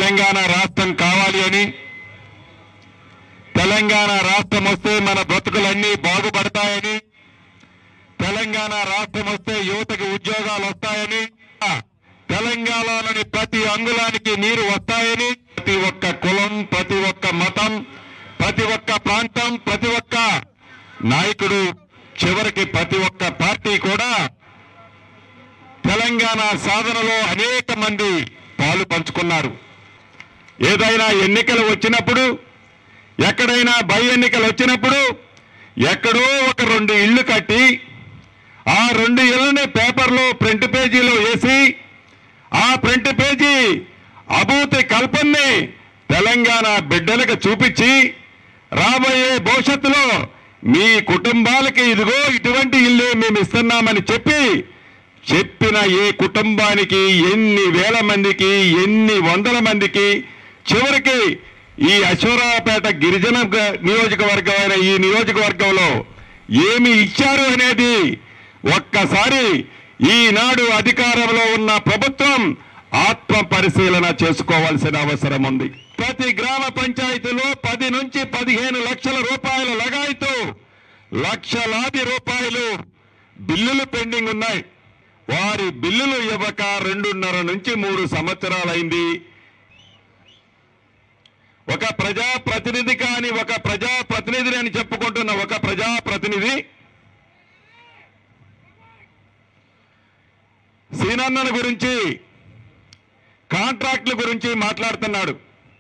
తెలంగాణ రాష్ట్రం కావాలి అని తెలంగాణ రాష్ట్రం వస్తే మన బ్రతుకులన్నీ బాగుపడతాయని తెలంగాణ రాష్ట్రం వస్తే యువతకి ఉద్యోగాలు వస్తాయని తెలంగాణలోని ప్రతి అంగుళానికి నీరు వస్తాయని ప్రతి ఒక్క కులం ప్రతి ఒక్క మతం ప్రతి ఒక్క ప్రాంతం ప్రతి ఒక్క నాయకుడు చివరికి ప్రతి ఒక్క పార్టీ కూడా తెలంగాణ సాధనలో అనేక మంది పాలు పంచుకున్నారు ఏదైనా ఎన్నికలు వచ్చినప్పుడు ఎక్కడైనా బై ఎన్నికలు వచ్చినప్పుడు ఎక్కడో ఒక రెండు ఇళ్లు కట్టి ఆ రెండు ఇళ్ళని పేపర్లో ప్రింట్ పేజీలో వేసి ఆ ప్రింట్ పేజీ అభూతి కల్పన్ని తెలంగాణ బిడ్డలకు చూపించి రాబోయే భవిష్యత్తులో మీ కుటుంబాలకి ఇదిగో ఇటువంటి ఇల్లే మేము ఇస్తున్నామని చెప్పి చెప్పిన ఏ కుటుంబానికి ఎన్ని వేల మందికి ఎన్ని వందల మందికి చివరికి ఈ అశ్వరావుపేట గిరిజన గ- నియోజకవర్గమైన ఈ నియోజకవర్గంలో ఏమి ఇచ్చారు అనేది ఒక్కసారి ఈనాడు అధికారంలో ఉన్న ప్రభుత్వం ఆత్మ పరిశీలన చేసుకోవాల్సిన అవసరం ఉంది ప్రతి గ్రామ పంచాయతీలో పది నుంచి పదిహేను లక్షల రూపాయల లగాయితూ లక్షలాది రూపాయలు బిల్లులు పెండింగ్ ఉన్నాయి వారి బిల్లులు ఇవ్వక రెండున్నర నుంచి మూడు సంవత్సరాలైంది ఒక ప్రజా ప్రతినిధి కాని ఒక ప్రజా ప్రతినిధిని అని చెప్పుకుంటున్న ఒక ప్రజా ప్రతినిధి సీనన్నను గురించి కాంట్రాక్టుల గురించి మాట్లాడుతున్నాడు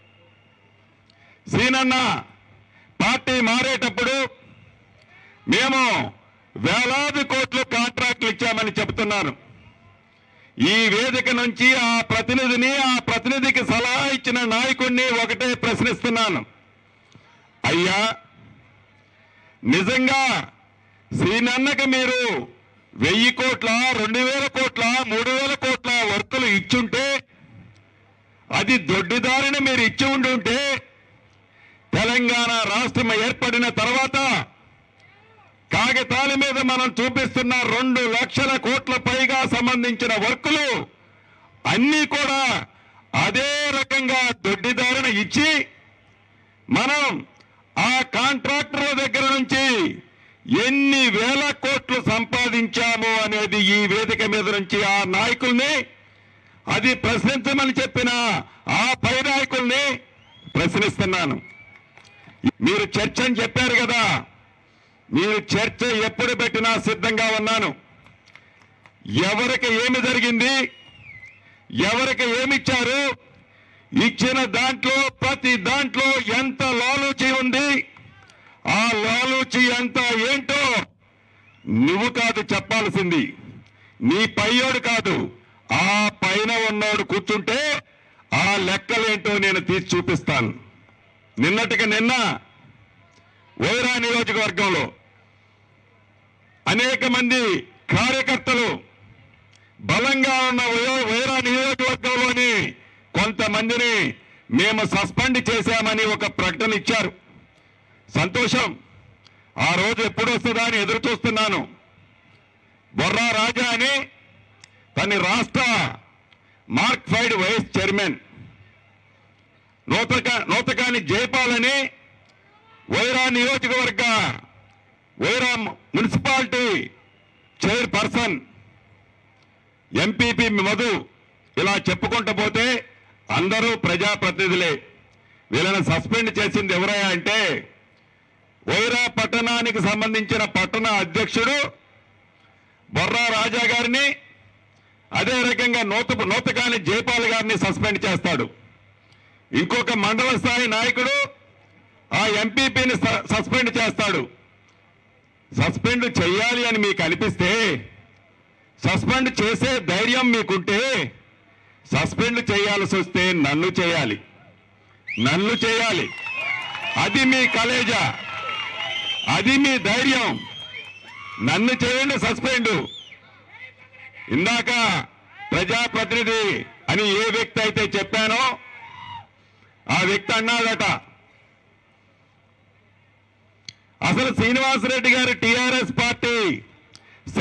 సీనన్న పార్టీ మారేటప్పుడు మేము వేలాది కోట్లు కాంట్రాక్టులు ఇచ్చామని చెబుతున్నాను ఈ వేదిక నుంచి ఆ ప్రతినిధిని ఆ ప్రతినిధికి సలహా ఇచ్చిన నాయకుడిని ఒకటే ప్రశ్నిస్తున్నాను అయ్యా నిజంగా శ్రీనన్నకి మీరు వెయ్యి కోట్ల రెండు వేల కోట్ల మూడు వేల కోట్ల వర్కులు ఇచ్చుంటే అది దొడ్డిదారిని మీరు ఇచ్చి ఉండుంటే తెలంగాణ రాష్ట్రం ఏర్పడిన తర్వాత కాగితాల మీద మనం చూపిస్తున్న రెండు లక్షల కోట్ల పైగా సంబంధించిన వర్కులు అన్నీ కూడా అదే రకంగా దొడ్డిదారిన ఇచ్చి మనం ఆ కాంట్రాక్టర్ల దగ్గర నుంచి ఎన్ని వేల కోట్లు సంపాదించాము అనేది ఈ వేదిక మీద నుంచి ఆ నాయకుల్ని అది ప్రశ్నించమని చెప్పిన ఆ పై నాయకుల్ని ప్రశ్నిస్తున్నాను మీరు చర్చ అని చెప్పారు కదా మీరు చర్చ ఎప్పుడు పెట్టినా సిద్ధంగా ఉన్నాను ఎవరికి ఏమి జరిగింది ఎవరికి ఏమిచ్చారు ఇచ్చిన దాంట్లో ప్రతి దాంట్లో ఎంత లాలూచి ఉంది ఆ లాలూచి ఎంత ఏంటో నువ్వు కాదు చెప్పాల్సింది నీ పయ్యోడు కాదు ఆ పైన ఉన్నోడు కూర్చుంటే ఆ లెక్కలేంటో నేను తీసి చూపిస్తాను నిన్నటికి నిన్న వైరా నియోజకవర్గంలో అనేక మంది కార్యకర్తలు బలంగా ఉన్న వై- వైరా నియోజకవర్గంలోని కొంతమందిని మేము సస్పెండ్ చేశామని ఒక ప్రకటన ఇచ్చారు సంతోషం ఆ రోజు ఎప్పుడు వస్తుందా అని ఎదురు చూస్తున్నాను బొర్రా రాజా అని తన రాష్ట్ర మార్క్ ఫైడ్ వైస్ చైర్మన్ నూతక నూతకాని జైపాల్ అని వైరా నియోజకవర్గ Wyra municipality chairperson MPP Madhu ఇలా చెప్పుకుంటూ పోతే అందరూ ప్రజాప్రతినిధులే వీళ్ళని సస్పెండ్ చేసింది ఎవరయ్యా అంటే వైరా పట్టణానికి సంబంధించిన పట్టణ అధ్యక్షుడు బొర్రా రాజా గారిని అదే రకంగా నూత నూతకాని జైపాల్ గారిని సస్పెండ్ చేస్తాడు ఇంకొక మండల స్థాయి నాయకుడు ఆ ఎంపీపీని సస్పెండ్ చేస్తాడు సస్పెండ్ చెయ్యాలి అని మీకు అనిపిస్తే సస్పెండ్ చేసే ధైర్యం మీకుంటే సస్పెండ్ చేయాల్సి వస్తే నన్ను చేయాలి నన్ను చేయాలి అది మీ కలేజా అది మీ ధైర్యం నన్ను చేయండి సస్పెండ్ ఇందాక ప్రజాప్రతినిధి అని ఏ వ్యక్తి అయితే చెప్పానో ఆ వ్యక్తి అన్నాడట అసలు శ్రీనివాసరెడ్డి గారి టిఆర్ఎస్ పార్టీ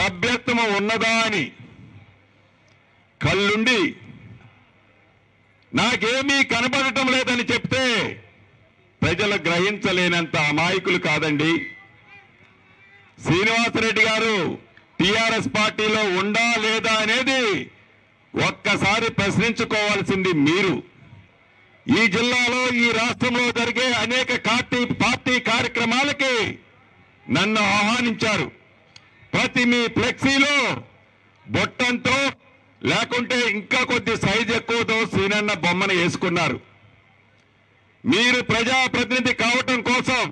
సభ్యత్వం ఉన్నదా అని కళ్ళుండి నాకేమీ కనబడటం లేదని చెప్తే ప్రజలు గ్రహించలేనంత అమాయకులు కాదండి శ్రీనివాసరెడ్డి గారు టిఆర్ఎస్ పార్టీలో ఉండా లేదా అనేది ఒక్కసారి ప్రశ్నించుకోవాల్సింది మీరు ఈ జిల్లాలో ఈ రాష్ట్రంలో జరిగే అనేక పార్టీ పార్టీ కార్యక్రమాలకి నన్ను ఆహ్వానించారు ప్రతి మీ ఫ్లెక్సీలో బొట్టంతో లేకుంటే ఇంకా కొద్ది సైజ్ ఎక్కువతో సీనన్న బొమ్మను వేసుకున్నారు మీరు ప్రజాప్రతినిధి కావటం కోసం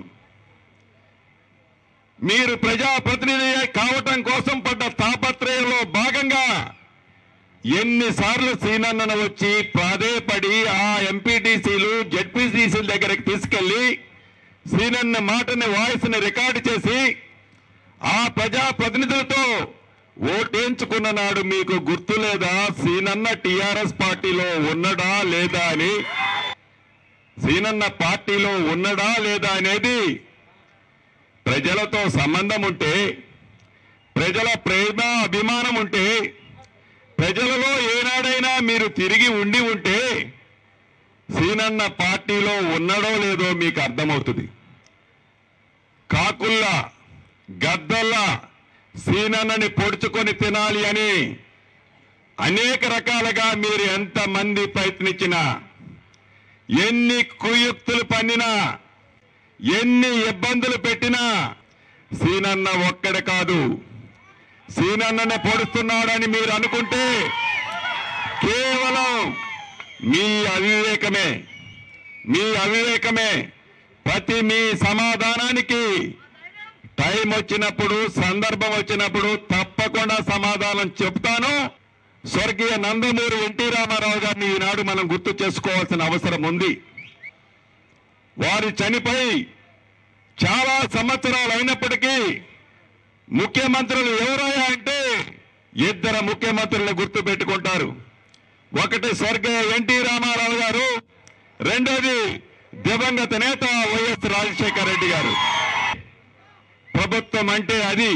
మీరు ప్రజాప్రతినిధి కావటం కోసం పడ్డ తాపత్రయంలో భాగంగా ఎన్నిసార్లు సీనన్నను వచ్చి ప్రాధేయపడి ఆ ఎంపీటీసీలు జడ్పీటీసీల దగ్గరికి తీసుకెళ్లి సీనన్న మాటని వాయిస్ని రికార్డు చేసి ఆ ప్రజా ప్రతినిధులతో ఓటేంచుకున్న నాడు మీకు గుర్తు లేదా సీనన్న టిఆర్ఎస్ పార్టీలో ఉన్నడా లేదా అని సీనన్న పార్టీలో ఉన్నడా లేదా అనేది ప్రజలతో సంబంధం ఉంటే ప్రజల ప్రేమ అభిమానం ఉంటే ప్రజలలో ఏనాడైనా మీరు తిరిగి ఉండి ఉంటే సీనన్న పార్టీలో ఉన్నడో లేదో మీకు అర్థమవుతుంది కాకుల్లా గద్దల్లా సీనన్నని పొడుచుకొని తినాలి అని అనేక రకాలుగా మీరు ఎంతమంది ప్రయత్నించినా ఎన్ని కుయుక్తులు పన్నినా ఎన్ని ఇబ్బందులు పెట్టినా సీనన్న ఒక్కడే కాదు సీనన్ననే పొడుస్తున్నాడని మీరు అనుకుంటే కేవలం మీ అవివేకమే మీ అవివేకమే ప్రతి మీ సమాధానానికి టైం వచ్చినప్పుడు సందర్భం వచ్చినప్పుడు తప్పకుండా సమాధానం చెప్తాను స్వర్గీయ నందమూరి ఎన్టీ రామారావు గారిని ఈనాడు మనం గుర్తు చేసుకోవాల్సిన అవసరం ఉంది వారు చనిపోయి చాలా సంవత్సరాలు అయినప్పటికీ ముఖ్యమంత్రులు ఎవరయ్యా అంటే ఇద్దరు ముఖ్యమంత్రులను గుర్తు పెట్టుకుంటారు ఒకటి స్వర్గీయ ఎన్టీ రామారావు గారు రెండోది దివంగత నేత వైఎస్ రాజశేఖర రెడ్డి గారు ప్రభుత్వం అంటే అది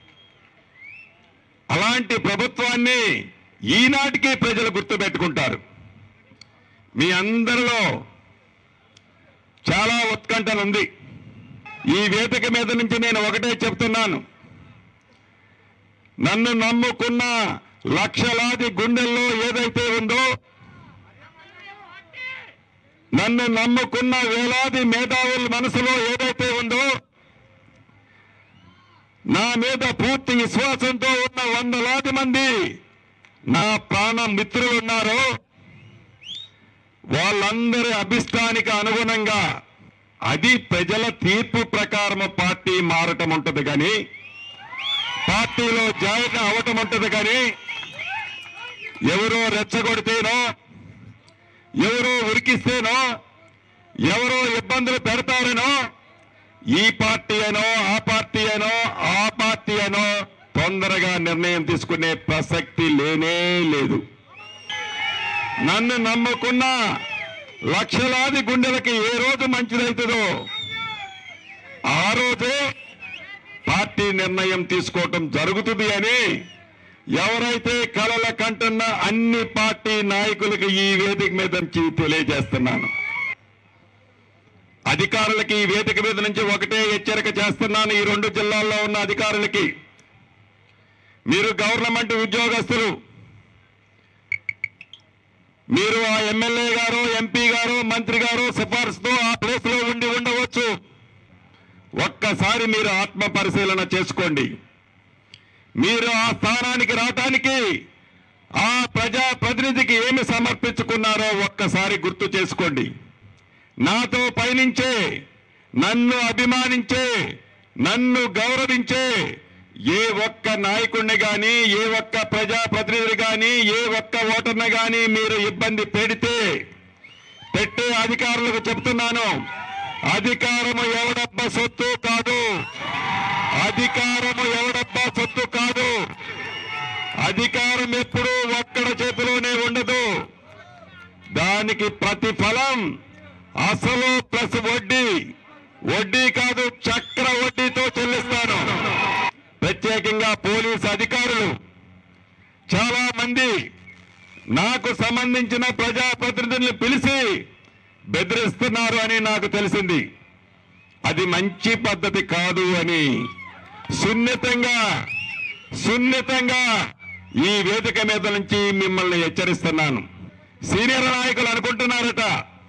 అలాంటి ప్రభుత్వాన్ని ఈనాటికి ప్రజలు గుర్తుపెట్టుకుంటారు మీ అందరిలో చాలా ఉత్కంఠన ఉంది ఈ వేదిక మీద నుంచి నేను ఒకటే చెప్తున్నాను నన్ను నమ్ముకున్న లక్షలాది గుండెల్లో ఏదైతే ఉందో నన్ను నమ్ముకున్న వేలాది మేధావుల మనసులో ఏదైతే ఉందో నా మీద పూర్తి విశ్వాసంతో ఉన్న వందలాది మంది నా ప్రాణ మిత్రులు ఉన్నారో వాళ్ళందరి అభిష్టానికి అనుగుణంగా అది ప్రజల తీర్పు ప్రకారం పార్టీ మారటం ఉంటది కానీ పార్టీలో జాయిన్ అవటం ఉంటది కానీ ఎవరో రెచ్చగొడితేనో ఎవరో ఉరికిస్తేనో ఎవరో ఇబ్బందులు పెడతారనో ఈ పార్టీ అనో ఆ పార్టీ అనో ఆ పార్టీ అనో తొందరగా నిర్ణయం తీసుకునే ప్రసక్తి లేనే లేదు నన్ను నమ్ముకున్న లక్షలాది గుండెలకి ఏ రోజు మంచిదవుతుందో ఆ రోజే పార్టీ నిర్ణయం తీసుకోవటం జరుగుతుంది అని ఎవరైతే కలల కంటున్న అన్ని పార్టీ నాయకులకి ఈ వేదిక మీద నుంచి తెలియజేస్తున్నాను అధికారులకి ఈ వేదిక మీద నుంచి ఒకటే హెచ్చరిక చేస్తున్నాను ఈ రెండు జిల్లాల్లో ఉన్న అధికారులకి మీరు గవర్నమెంట్ ఉద్యోగస్తులు మీరు ఆ ఎమ్మెల్యే గారు ఎంపీ గారు మంత్రి గారు సిఫార్సుతో ఆ ప్లేస్ లో ఉండి ఉండవచ్చు ఒక్కసారి మీరు ఆత్మ పరిశీలన చేసుకోండి మీరు ఆ స్థానానికి రావటానికి ఆ ప్రజా ప్రతినిధికి ఏమి సమర్పించుకున్నారో ఒక్కసారి గుర్తు చేసుకోండి నాతో పయనించే నన్ను అభిమానించే నన్ను గౌరవించే ఏ ఒక్క నాయకుడిని గాని ఏ ఒక్క ప్రజా ప్రతినిధి గాని ఏ ఒక్క ఓటర్ని గాని మీరు ఇబ్బంది పెడితే పెట్టే అధికారులకు చెప్తున్నాను అధికారము ఎవడబ్బ సొత్తు కాదు అధికారము ఎవడబ్బ సొత్తు కాదు అధికారం ఎప్పుడూ ఒక్కడ చేతిలోనే ఉండదు దానికి ప్రతిఫలం అసలు ప్లస్ వడ్డీ వడ్డీ కాదు చక్ర వడ్డీతో చెల్లిస్తాను ప్రత్యేకంగా పోలీసు అధికారులు చాలా మంది నాకు సంబంధించిన ప్రజాప్రతినిధుల్ని పిలిచి బెదిరిస్తున్నారు అని నాకు తెలిసింది అది మంచి పద్ధతి కాదు అని సున్నితంగా సున్నితంగా ఈ వేదిక మీద నుంచి మిమ్మల్ని హెచ్చరిస్తున్నాను సీనియర్ నాయకులు అనుకుంటున్నారట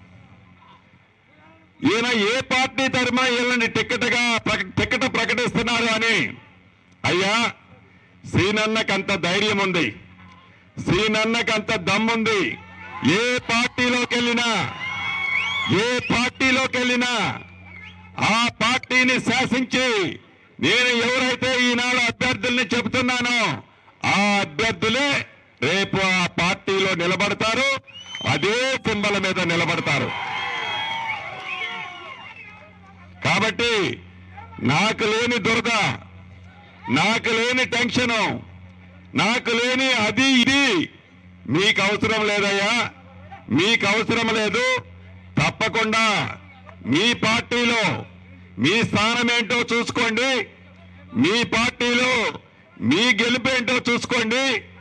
ఈయన ఏ పార్టీ తరఫున వీళ్ళని టిక్కెట్గా ప్రక- టిక్కెట్ ప్రకటిస్తున్నారు అని అయ్యా సీనన్నకు అంత ధైర్యం ఉంది సీనన్నకు అంత దమ్ముంది ఏ పార్టీలోకి వెళ్ళినా ఏ పార్టీలోకి వెళ్ళినా ఆ పార్టీని శాసించి నేను ఎవరైతే ఈనాడు అభ్యర్థుల్ని చెబుతున్నానో ఆ అభ్యర్థులే రేపు ఆ పార్టీలో నిలబడతారు అదే సింబల మీద నిలబడతారు కాబట్టి నాకు లేని దురద నాకు లేని టెన్షను నాకు లేని అది ఇది మీకు అవసరం లేదయ్యా మీకు అవసరం లేదు తప్పకుండా మీ పార్టీలో మీ స్థానం ఏంటో చూసుకోండి మీ పార్టీలో మీ గెలుపేంటో చూసుకోండి